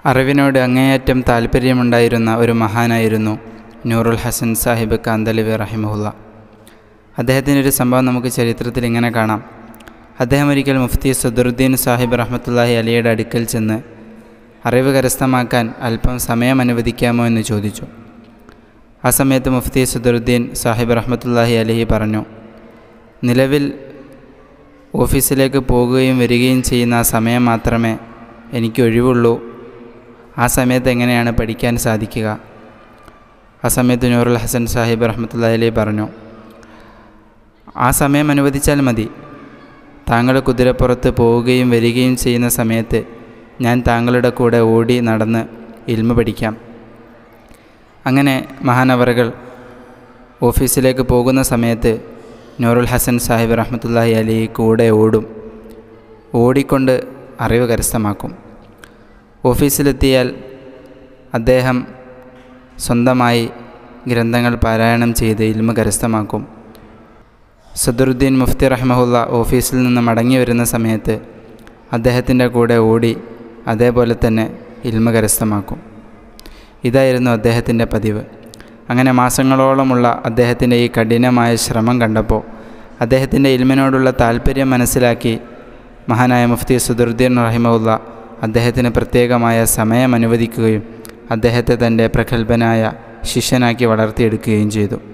അറിവിനോട് അങ്ങേയറ്റം താല്പര്യമുണ്ടായിരുന്ന ഒരു മഹാനായിരുന്നു നൂറുൽ ഹസൻ സാഹിബ് കാന്തലിവി റഹിമുല്ല അദ്ദേഹത്തിൻ്റെ ഒരു സംഭവം നമുക്ക് ചരിത്രത്തിൽ ഇങ്ങനെ കാണാം അദ്ദേഹം ഒരിക്കൽ മുഫ്തി സദറുദ്ദീൻ സാഹിബ് റഹ്മത്തുല്ലാഹി അലിയുടെ അടുക്കൽ ചെന്ന് അറിവ് കരസ്ഥമാക്കാൻ അല്പം സമയം അനുവദിക്കാമോ എന്ന് ചോദിച്ചു ആ സമയത്ത് മുഫ്തി സദറുദ്ദീൻ സാഹിബ് റഹ്മത്തുല്ലാഹി അലിഹി പറഞ്ഞു നിലവിൽ ഓഫീസിലേക്ക് പോകുകയും വരികയും ചെയ്യുന്ന ആ സമയം മാത്രമേ എനിക്ക് ഒഴിവുള്ളൂ ആ സമയത്ത് എങ്ങനെയാണ് പഠിക്കാൻ സാധിക്കുക ആ സമയത്ത് നൂറുൽ ഹസൻ സാഹിബ് റഹ്മത്തുല്ലാഹി അലി പറഞ്ഞു ആ സമയം അനുവദിച്ചാൽ മതി താങ്കൾ കുതിരപ്പുറത്ത് പോവുകയും വരികയും ചെയ്യുന്ന സമയത്ത് ഞാൻ താങ്കളുടെ കൂടെ ഓടി നടന്ന് ഇൽമ പഠിക്കാം അങ്ങനെ മഹാനവറുകൾ ഓഫീസിലേക്ക് പോകുന്ന സമയത്ത് നൂറുൽ ഹസൻ സാഹിബ് റഹ്മത്തുല്ലാഹി അലി കൂടെ ഓടും ഓടിക്കൊണ്ട് അറിവ് കരസ്ഥമാക്കും ഓഫീസിലെത്തിയാൽ അദ്ദേഹം സ്വന്തമായി ഗ്രന്ഥങ്ങൾ പാരായണം ചെയ്ത് ഇൽമ കരസ്ഥമാക്കും സദറുദ്ദീൻ മുഫ്തി റഹ്മഹുല്ല ഓഫീസിൽ നിന്ന് മടങ്ങി വരുന്ന സമയത്ത് അദ്ദേഹത്തിൻ്റെ കൂടെ ഓടി അതേപോലെ തന്നെ ഇൽമ കരസ്ഥമാക്കും ഇതായിരുന്നു അദ്ദേഹത്തിൻ്റെ പതിവ് അങ്ങനെ മാസങ്ങളോളമുള്ള അദ്ദേഹത്തിൻ്റെ ഈ കഠിനമായ ശ്രമം കണ്ടപ്പോൾ അദ്ദേഹത്തിൻ്റെ ഇൽമിനോടുള്ള താല്പര്യം മനസ്സിലാക്കി മഹാനായ മുഫ്തി സുദറുദ്ദീൻ റഹിമുല്ല അദ്ദേഹത്തിന് പ്രത്യേകമായ സമയം അനുവദിക്കുകയും അദ്ദേഹത്തെ തൻ്റെ പ്രഗത്ഭനായ ശിഷ്യനാക്കി വളർത്തിയെടുക്കുകയും ചെയ്തു